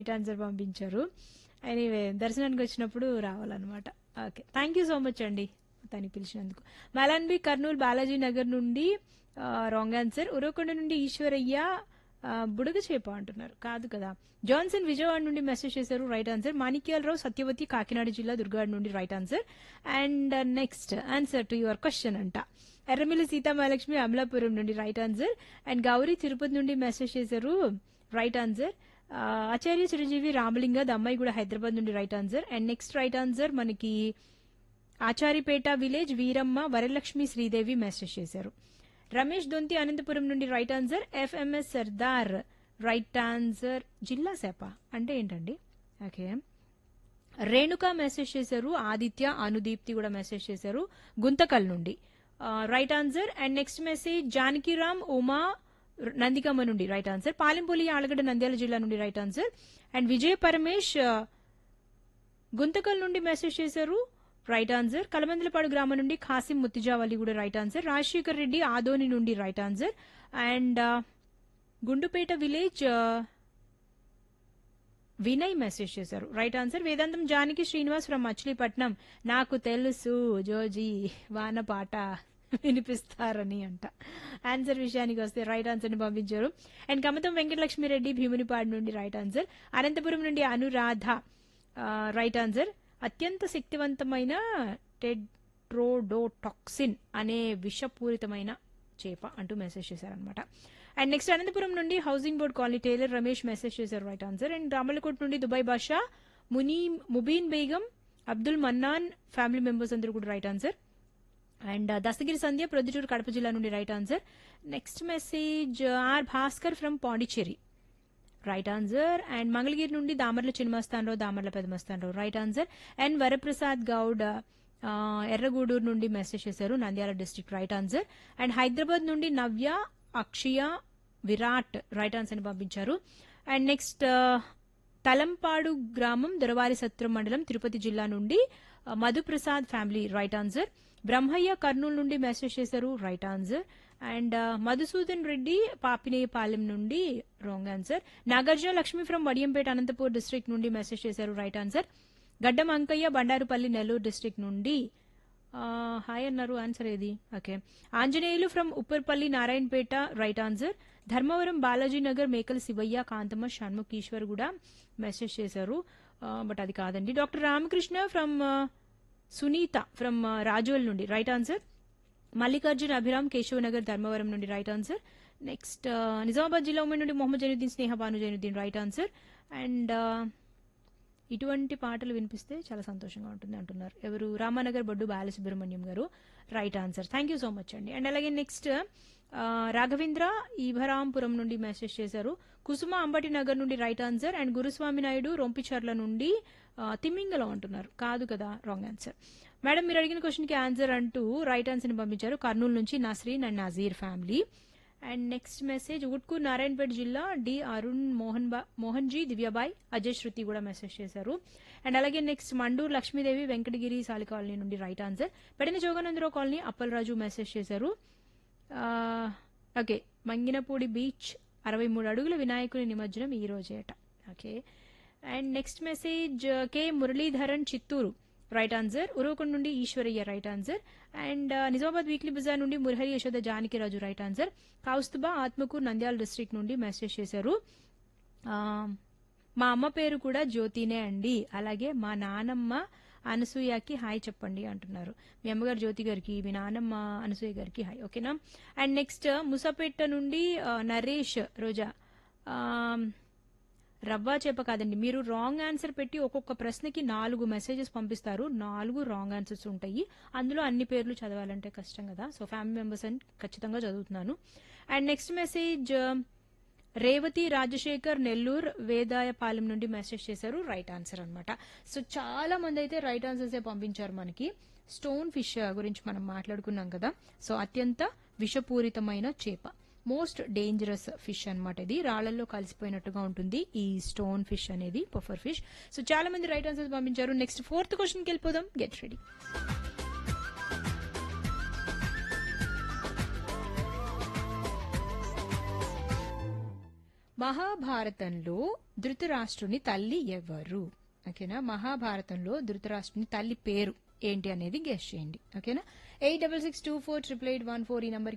right answer పంపించారు anyway దర్శనానికి వచ్చినప్పుడు రావాలన్నమాట okay thank you so much అండి తను పిలిచినందుకు మలాన్బి కర్నూలు బాలాజీ నగర్ నుండి రాంగ్ ఆన్సర్ ఉరవకొండ నుండి ఈశ్వరయ్య ఆ, బుడగ చేప అంటున్నారు కాదు కదా జాన్సన్ విజయవాడ నుండి మెసేజ్ చేశారు రైట్ ఆన్సర్ మాణిక్యాలరావు సత్యవతి కాకినాడ జిల్లా దుర్గాడ్ నుండి right answer and next answer to your question అంట ఎర్రమిల్లి సీతామహాలక్ష్మి అమలాపురం నుండి right answer and Gowri Tirupati నుండి మెసేజ్ చేశారు రైట్ ఆన్సర్ ఆ, ఆచార్య చిరంజీవి రామలింగ దమ్మాయి కూడా హైదరాబాద్ నుండి right answer and next right answer మనకి ఆచారిపేట విలేజ్ వీరమ్మ వరలక్ష్మి శ్రీదేవి మెసేజ్ చేశారు రమేష్ దొంతి అనంతపురం నుండి right answer FMS Sardar right answer జిల్లా సేప అంటే ఏంటండి ఓకే రేణుక మెసేజ్ చేశారు ఆదిత్య అనుదీప్తి కూడా మెసేజ్ చేశారు గుంతకల్ నుండి right answer and next message Janakiram Uma Nandikamma నుండి రైట్ ఆన్సర్ పాలెంపల్లి ఆలగడ్డ నంద్యాల జిల్లా నుండి right answer and Vijay Paramesh ఆ, గుంతకల్ నుండి మెసేజ్ చేశారు రైట్ ఆన్సర్ కలమందలపాడు గ్రామం నుండి ఖాసిం ముత్తిజావలి కూడా రైట్ ఆన్సర్ రాజశేఖర్ రెడ్డి ఆదోని నుండి రైట్ ఆన్సర్ అండ్ ఆ, గుండుపేట విలేజ్ ఆ, వినయ్ మెసేజ్ చేశారు right answer Vedantam Janaki Srinivas from Machilipatnam నాకు తెలుసు జోజీ వాన పాట వినిపిస్తారని అంట ఆన్సర్ విషయానికి వస్తే రైట్ ఆన్సర్ ని పంపించారు అండ్ కమతం వెంకటలక్ష్మిరెడ్డి భీమునిపాడు నుండి రైట్ ఆన్సర్ అనంతపురం నుండి అనురాధ ఆ, రైట్ ఆన్సర్ అత్యంత శక్తివంతమైన టెడ్రోడోటాక్సిన్ అనే విషపూరితమైన చేప అంటూ మెసేజ్ చేశారనమాట అండ్ నెక్స్ట్ అనంతపురం నుండి housing board colony tailor Ramesh message చేశారు రైట్ ఆన్సర్ అండ్ రామలకోట్ నుండి Dubai Basha Muni Mubeen Begum Abdul Mannan family members అందరూ కూడా right answer and Dastagiri Sandhya Proddatur Kadapa జిల్లా నుండి right answer next message R Bhaskar from Pondicherry right answer and Mangalagiri నుండి Damarla Chinnamastanarao Damarla Pedamastanarao right answer and Varaprasad Goud ఆ, ఎర్రగూడూరు నుండి మెసేజ్ చేశారు Nandyal district right answer and Hyderabad నుండి నవ్య అక్షయ విరాట్ రైట్ ఆన్సర్ ని పంపించారు అండ్ నెక్స్ట్ తలంపాడు గ్రామం దొరవారి సత్రం మండలం తిరుపతి జిల్లా నుండి ఆ, Madhuprasad family right answer Brahmayya Kurnool నుండి మెసేజ్ చేశారు రైట్ ఆన్సర్ అండ్ ఆ, మధుసూదన్ రెడ్డి పాపినేయపాలెం నుండి wrong answer Nagarjuna Lakshmi from Vadiyampeta Anantapur district నుండి మెసేజ్ చేశారు right answer Gaddam Ankayya Bandarupalli Nellore district నుండి ఆ, హాయ్ అన్నారు ఆన్సర్ ఏది okay Anjaneyulu from Upparpalli Narayanpet right answer Dharmavaram Balaji Nagar Mekala Sivayya Kanthamma Shanmukh Eshwar కూడా మెసేజ్ చేశారు బట్ అది కాదండి doctor Ramakrishna from Sunitha from Rajol నుండి రైట్ ఆన్సర్ మల్లికార్జున్ అభిరామ్ కేశవనగర్ ధర్మవరం నుండి రైట్ ఆన్సర్ నెక్స్ట్ నిజామాబాద్ జిల్లా ఉమ్మడి నుండి Mohammed Zainuddin Sneha Bhanu Zainuddin right answer and ఇటువంటి పాటలు వినిపిస్తే చాలా సంతోషంగా ఉంటుంది అంటున్నారు ఎవరు Ramanagar Boddu Balasubrahmanyam garu right answer thank you so much అండి అండ్ అలాగే నెక్స్ట్ రాఘవేంద్ర ఈభరాంపురం నుండి మెసేజ్ చేశారు కుసుమ అంబటి నగర్ నుండి right answer and Guruswamy Naidu Rompicherla నుండి ఆ, తిమ్మింగలం అంటున్నారు కాదు కదా రాంగ్ ఆన్సర్ మేడం మీరు అడిగిన క్వశ్చన్ కి ఆన్సర్ అంటూ రైట్ ఆన్సర్ ని పంపించారు కర్నూలు నుంచి Nasreen and Nazeer family and next message Utkoor Narayanpet జిల్లా డి అరుణ్ మోహన్ బా మోహన్ జీ దివ్యాబాయ్ అజయ్ శృతి కూడా మెసేజ్ చేశారు అండ్ అలాగే నెక్స్ట్ మండూరు లక్ష్మీదేవి వెంకటగిరి సాలి కాలనీ నుండి రైట్ ఆన్సర్ పెడిన జోగానందరావు కాలనీ అప్పలరాజు మెసేజ్ చేశారు ఆ, ఓకే మంగినపూడి బీచ్ అరవై మూడు అడుగుల వినాయకుని నిమజ్జనం ఈ రోజేట okay and next message K Muralidharan Chittoor right answer Uravakonda నుండి Eswarayya right answer and Nizamabad weekly బజార్ నుండి Murahari Yashoda Janakiraju right answer Kaustubha Atmakur Nandyal district నుండి మెసేజ్ చేశారు ఆ, మా అమ్మ పేరు కూడా జ్యోతినే అండి అలాగే మా నానమ్మ అనసూయకి హాయ్ చెప్పండి అంటున్నారు మీ అమ్మగారు జ్యోతి గారికి మీ నానమ్మ అనసూయ గారికి హాయ్ ఓకేనా అండ్ నెక్స్ట్ ముసాపేట నుండి ఆ, నరేష్ రోజా ఆ, రవ్వ చేప కాదండి మీరు రాంగ్ ఆన్సర్ పెట్టి ఒక్కొక్క ప్రశ్నకి నాలుగు మెసేజెస్ పంపిస్తారు నాలుగు రాంగ్ ఆన్సర్స్ ఉంటాయి అందులో అన్ని పేర్లు చదవాలంటే కష్టం కదా సో ఫ్యామిలీ మెంబర్స్ అని ఖచ్చితంగా చదువుతున్నాను and next message Revathi Rajasekhar Nellore Vedayapalem నుండి మెసేజ్ చేశారు రైట్ ఆన్సర్ అన్నమాట సో చాలా మంది అయితే రైట్ ఆన్సర్స్ పంపించారు మనకి స్టోన్ ఫిష్ గురించి మనం మాట్లాడుకున్నాం కదా సో అత్యంత విషపూరితమైన చేప మోస్ట్ డేంజరస్ ఫిష్ అన్నమాట ఇది రాళ్లలో కలిసిపోయినట్టుగా ఉంటుంది ఈ స్టోన్ ఫిష్ అనేది పఫర్ ఫిష్ సో చాలా మంది రైట్ ఆన్సర్స్ పంపించారు నెక్స్ట్ ఫోర్త్ క్వశ్చన్కి వెళ్ళిపోదాం గెట్ రెడీ మహాభారతంలో ధృతరాష్ట్రుని తల్లి ఎవరు ఓకేనా మహాభారతంలో ధృతరాష్ట్రుని తల్లి పేరు ఏంటి అనేది గెస్ట్ చేయండి ఓకేనా eight double six two four triple eight one four ఈ నంబర్కి